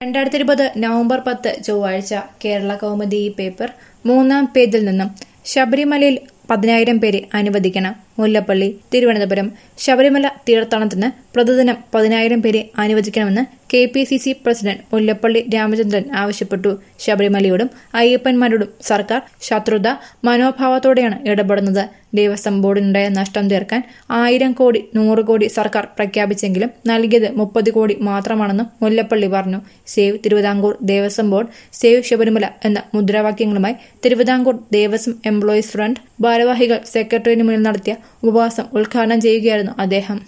രണ്ടായിരത്തി ഇരുപത് നവംബർ പത്ത് ചൊവ്വാഴ്ച കേരള കൗമുദി ഈ പേപ്പർ മൂന്നാം പേജിൽ നിന്നും ശബരിമലയിൽ പതിനായിരം പേരെ അനുവദിക്കണം മുല്ലപ്പള്ളി തിരുവനന്തപുരം ശബരിമല തീർത്ഥാടനത്തിന് പ്രതിദിനം പതിനായിരം പേരെ അനുവദിക്കണമെന്ന് K P C C president Mullappally Ramachandran ആവശ്യപ്പെട്ടു ശബരിമലയോടും അയ്യപ്പന്മാരോടും സർക്കാർ ശത്രുത മനോഭാവത്തോടെയാണ് ഇടപെടുന്നത് ദേവസ്വം ബോർഡിനുണ്ടായ നഷ്ടം തീർക്കാൻ ആയിരം കോടി നൂറ് കോടി സർക്കാർ പ്രഖ്യാപിച്ചെങ്കിലും നൽകിയത് മുപ്പത് കോടി മാത്രമാണെന്നും മുല്ലപ്പള്ളി പറഞ്ഞു save Thiruvithamkoor Devaswom board save Sabarimala എന്ന മുദ്രാവാക്യങ്ങളുമായി തിരുവിതാംകൂർ ദേവസ്വം എംപ്ലോയീസ് ഫ്രണ്ട് ഭാരവാഹികൾ സെക്രട്ടറിന് മുന്നിൽ നടത്തിയ ഉപവാസം ഉദ്ഘാടനം ചെയ്യുകയായിരുന്നു അദ്ദേഹം